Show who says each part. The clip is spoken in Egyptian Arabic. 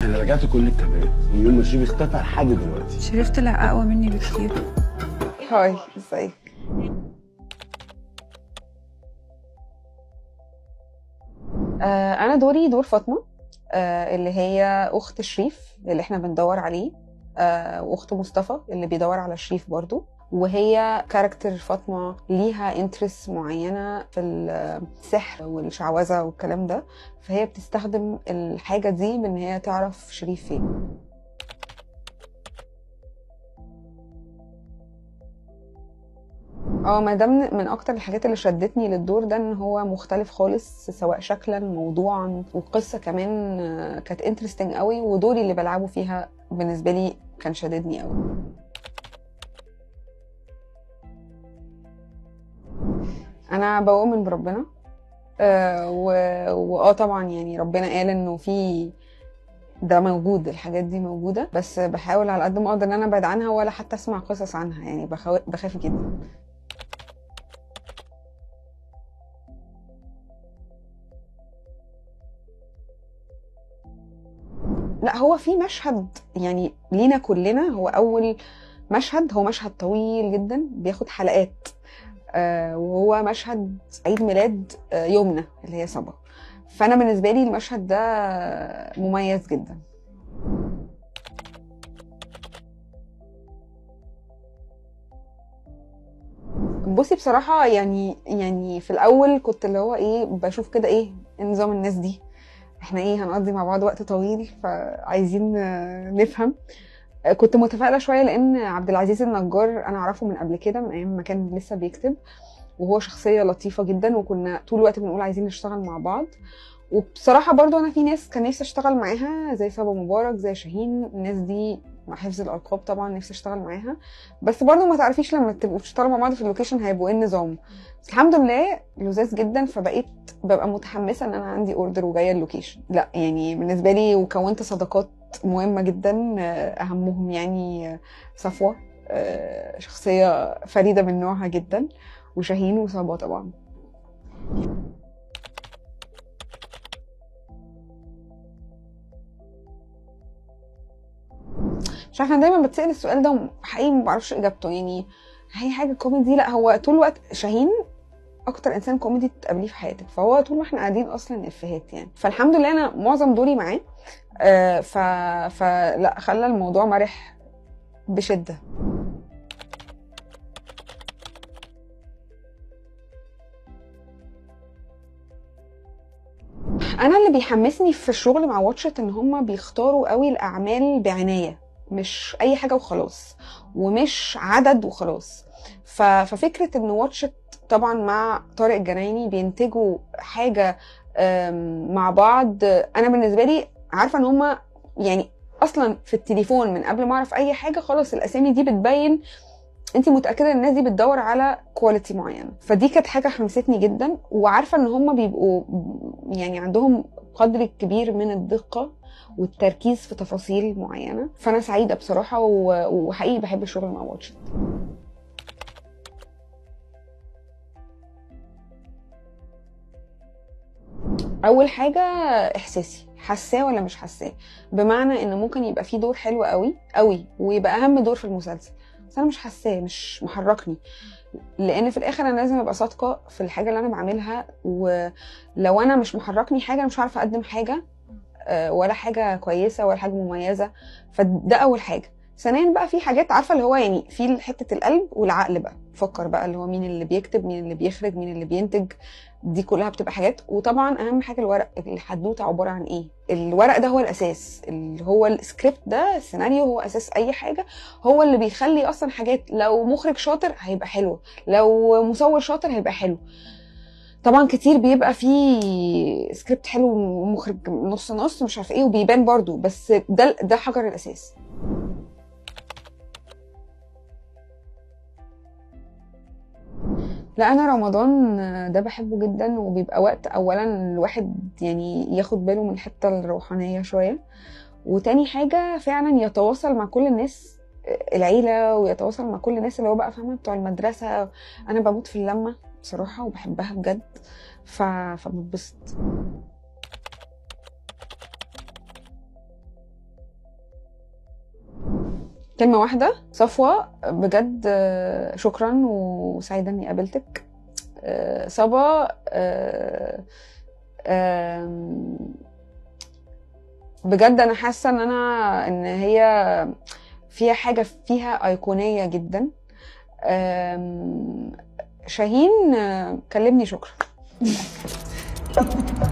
Speaker 1: انا رجعت كل التمام من يوم ما شريف اختفى لحد دلوقتي
Speaker 2: شريف طلع اقوى مني بكتير
Speaker 3: هاي ازيك آه، انا دوري دور فاطمه آه، اللي هي اخت شريف اللي احنا بندور عليه آه، واخت مصطفى اللي بيدور على شريف برضو وهي كاركتر فاطمه ليها انترست معينه في السحر والشعوذه والكلام ده فهي بتستخدم الحاجه دي بان هي تعرف شريف فين اه ما ده من من اكتر الحاجات اللي شدتني للدور ده ان هو مختلف خالص سواء شكلا موضوعا والقصه كمان آه، كانت انترستنج قوي ودوري اللي بلعبه فيها بالنسبه لي كان شددني قوي انا بؤمن بربنا آه و- واه طبعا يعني ربنا قال انه في ده موجود الحاجات دي موجوده بس بحاول على قد ما اقدر ان انا ابعد عنها ولا حتى اسمع قصص عنها يعني بخاف بخاف جدا لا هو في مشهد يعني لينا كلنا هو اول مشهد هو مشهد طويل جدا بياخد حلقات آه وهو مشهد عيد ميلاد آه يمنى اللي هي صبا فانا بالنسبه لي المشهد ده مميز جدا بصي بصراحة يعني يعني في الأول كنت اللي هو إيه بشوف كده إيه نظام الناس دي احنا ايه هنقضي مع بعض وقت طويل فعايزين آه، نفهم آه، كنت متفائله شويه لان عبد العزيز النجار انا اعرفه من قبل كده من ايام ما كان لسه بيكتب وهو شخصيه لطيفه جدا وكنا طول الوقت بنقول عايزين نشتغل مع بعض وبصراحه برضو انا في ناس كان نفسي اشتغل معاها زي صبا مبارك زي شاهين الناس دي مع حفظ الالقاب طبعا نفسي اشتغل معاها بس برضو ما تعرفيش لما تبقوا بتشتغلوا مع بعض في اللوكيشن هيبقوا ايه النظام بس الحمد لله لذاذ جدا فبقيت ببقى متحمسه ان انا عندي اوردر وجايه اللوكيشن لا يعني بالنسبه لي وكونت صداقات مهمه جدا آه، اهمهم يعني آه، صفوه آه، شخصيه فريده من نوعها جدا وشاهين وصبا طبعا مش عارفه انا دايما بتسال السؤال ده وحقيقي ما بعرفش اجابته يعني هي حاجه كوميدي لا هو طول الوقت شاهين اكتر انسان كوميدي تقابليه في حياتك فهو طول ما احنا قاعدين اصلا افيهات يعني فالحمد لله انا معظم دوري معاه آه، ف فلا خلى الموضوع مرح بشده انا اللي بيحمسني في الشغل مع واتشت ان هم بيختاروا قوي الاعمال بعنايه مش اي حاجه وخلاص ومش عدد وخلاص ف... ففكره ان واتشت طبعا مع طارق الجنايني بينتجوا حاجه آم، مع بعض انا بالنسبه لي عارفه ان هم يعني اصلا في التليفون من قبل ما اعرف اي حاجه خلاص الاسامي دي بتبين انت متاكده ان الناس دي بتدور على كواليتي معينه فدي كانت حاجه حمستني جدا وعارفه ان هم بيبقوا يعني عندهم قدر كبير من الدقه والتركيز في تفاصيل معينه فانا سعيده بصراحه و- وحقيقي بحب الشغل مع واتشت اول حاجه احساسي حاساه ولا مش حاساه بمعنى ان ممكن يبقى في دور حلو قوي قوي ويبقى اهم دور في المسلسل بس انا مش حاساه مش محركني لان في الاخر انا لازم ابقى صادقه في الحاجه اللي انا بعملها ولو انا مش محركني حاجه انا مش عارفه اقدم حاجه آه، ولا حاجه كويسه ولا حاجه مميزه فده اول حاجه ثانيا بقى في حاجات عارفه اللي هو يعني في حته القلب والعقل بقى فكر بقى اللي هو مين اللي بيكتب مين اللي بيخرج مين اللي بينتج دي كلها بتبقى حاجات وطبعا اهم حاجه الورق الحدوته عباره عن ايه الورق ده هو الاساس اللي هو السكريبت ده السيناريو هو اساس اي حاجه هو اللي بيخلي اصلا حاجات لو مخرج شاطر هيبقى حلو لو مصور شاطر هيبقى حلو طبعا كتير بيبقى فيه سكريبت حلو ومخرج نص نص مش عارف ايه وبيبان برضو بس ده ده حجر الاساس لا انا رمضان ده بحبه جدا وبيبقى وقت اولا الواحد يعني ياخد باله من الحته الروحانيه شويه وتاني حاجه فعلا يتواصل مع كل الناس العيله ويتواصل مع كل الناس اللي هو بقى فاهمه بتوع المدرسه انا بموت في اللمه بصراحه وبحبها بجد ف... فبتبسط كلمه واحده صفوه بجد آه، شكرا وسعيده اني قابلتك آه، صبا آه، آم، بجد انا حاسه ان انا ان هي فيها حاجه فيها ايقونيه جدا آم، شاهين آه، كلمني شكرا